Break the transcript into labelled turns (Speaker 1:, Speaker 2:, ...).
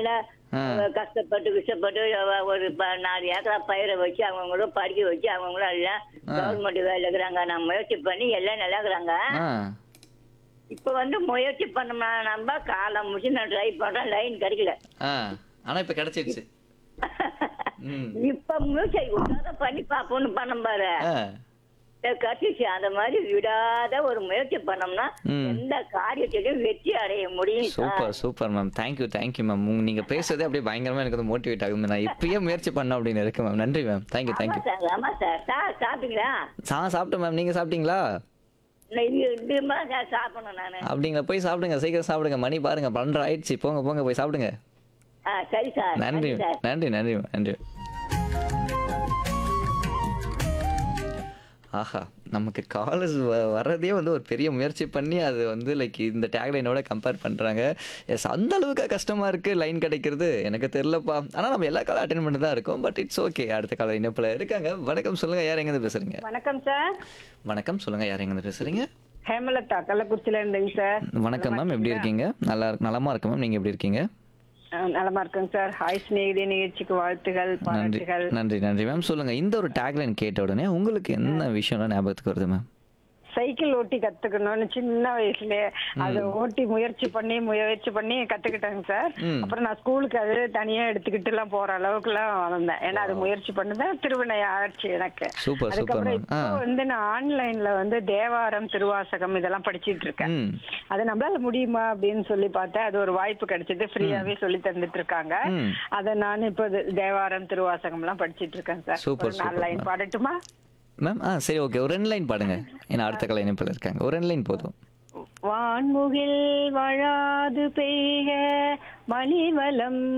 Speaker 1: நல்லா
Speaker 2: ஆ.
Speaker 1: கஷ்டப்பட்டு கஷ்டப்பட்டு ஒரு ப- நாலு ஏக்கரா பயிரை வச்சு அவங்களும் படிக்க வச்சு அவங்களும் எல்லாம்
Speaker 2: ஆ.
Speaker 1: கவர்மெண்ட் வேலை இருக்கிறாங்க நான் முயற்சி பண்ணி எல்லாம் நல்லா இருக்கிறாங்க
Speaker 2: ஆ
Speaker 1: இப்ப வந்து முயற்சி பண்ணோம்னா நம்ம காலம் முடிச்சு நான் ட்ரை பண்றேன் லைன் கிடைக்கல
Speaker 2: ஆ ஆனா இப்ப கிடைச்சிருச்சு ம்
Speaker 1: இப்ப முயற்சி விடாத பண்ணி பாப்போம்னு பண்ண பாரு
Speaker 2: ஆ
Speaker 1: கட்டிச்சு அந்த மாதிரி விடாத ஒரு முயற்சி பண்ணோம்னா
Speaker 2: ம்.
Speaker 1: எந்த காரியத்திலையும் வெற்றி அடைய முடியும் sir.
Speaker 2: Super super ma'am thank you thank you ma'am நீங்க பேசுறதே அப்படியே பயங்கரமா எனக்கு வந்து மோட்டிவேட் ஆகுது நான் இப்பயே முயற்சி பண்ண அப்படின்னு இருக்கு மேம் நன்றி மேம் தேங்க்யூ
Speaker 1: ஆமா
Speaker 2: தேங்க்யூ
Speaker 1: சார் ஆமா சார் சார் சாப்பிட்டீங்களா
Speaker 2: சா சாப்பிட்டேன் மேம் நீங்க சாப்பிட்டீங்களா
Speaker 1: நான் இது இதுமா சார் சாப்பிடணும் நானு
Speaker 2: அப்படிங்களா போய் சாப்பிடுங்க சீக்கிரம் சாப்பிடுங்க மணி பாருங்க பன்னெண்டு ஆயிடுச்சு போங்க போங்க போய் சாப்பிடுங்க
Speaker 1: ஆ சரி சார்
Speaker 2: நன்றி
Speaker 1: சார்
Speaker 2: நன்றி நன்றி நன்றி ஆஹா நமக்கு காலேஜ் வர்றதே வந்து ஒரு பெரிய முயற்சி பண்ணி அது வந்து லைக் இந்த டேக்லைனோட கம்பேர் பண்ணுறாங்க எஸ் அந்த அளவுக்கு கஷ்டமாக இருக்குது லைன் கிடைக்கிறது எனக்கு தெரிலப்பா ஆனால் நம்ம எல்லா காலம் அட்டன் பண்ணி தான் இருக்கோம் பட் இட்ஸ் ஓகே அடுத்த கால இணைப்பில் இருக்காங்க வணக்கம் சொல்லுங்கள் யார் எங்கேருந்து பேசுகிறீங்க
Speaker 3: வணக்கம் சார்
Speaker 2: வணக்கம் சொல்லுங்கள் யார் எங்கேருந்து பேசுகிறீங்க
Speaker 3: ஹேமலதா கள்ளக்குறிச்சியில இருந்தேங்க சார்
Speaker 2: வணக்கம் மேம் எப்படி இருக்கீங்க நல்லா நலமா இருக்கு மேம் நீங்கள் எப்படி இருக்கீங்க
Speaker 3: அஹ் நலமா இருக்கேங்க சார் ஹாய் ஸ்நேகிதி நிகழ்ச்சிக்கு வாழ்த்துகள்
Speaker 2: நன்றி
Speaker 3: பாராட்டுகள்
Speaker 2: நன்றி நன்றி மேம் சொல்லுங்க இந்த ஒரு டேக்லைன் கேட்ட உடனே உங்களுக்கு என்ன விஷயம்லாம் ஞாபகத்துக்கு வருது மேம்
Speaker 3: சைக்கிள் ஓட்டி கத்துக்கணும்னு சின்ன வயசுல அதை ஓட்டி முயற்சி பண்ணி முயற்சி பண்ணி கத்துக்கிட்டேங்க சார்
Speaker 2: ம்.
Speaker 3: அப்புறம் நான் ஸ்கூலுக்கு அது தனியா எடுத்துக்கிட்டு எல்லாம் போற அளவுக்கு எல்லாம் வளர்ந்தேன் ஏன்னா அது முயற்சி பண்ணதான் திருவினை ஆச்சு எனக்கு
Speaker 2: சூப்பர் சூப்பர்
Speaker 3: அதுக்கப்புறம்
Speaker 2: மேம்
Speaker 3: இப்போ
Speaker 2: ஆ
Speaker 3: வந்து நான் ஆன்லைன்ல வந்து தேவாரம் திருவாசகம் இதெல்லாம் படிச்சிட்டு இருக்கேன்
Speaker 2: ம்
Speaker 3: அது நம்மளால முடியுமா அப்படின்னு சொல்லி பார்த்தேன் அது ஒரு வாய்ப்பு கிடைச்சது ஃப்ரீயாவே சொல்லி தந்துட்டு இருக்காங்க
Speaker 2: ம்.
Speaker 3: அத நான் இப்போ இது தேவாரம் திருவாசகம் எல்லாம் படிச்சிட்டு இருக்கேன் சார்
Speaker 2: Super,
Speaker 3: ஒரு நாலு
Speaker 2: super,
Speaker 3: லைன்
Speaker 2: ma'am.
Speaker 3: பாடட்டுமா
Speaker 2: மேம் ஆ சரி ஓகே ஒரு ரெண்டு லைன் பாடுங்க ஏன்னா அடுத்த கலை இணைப்பில் இருக்காங்க ஒரு ரெண்டு லைன் போதும்
Speaker 3: வான்முகில் வழாது பெய்க மலிவலம்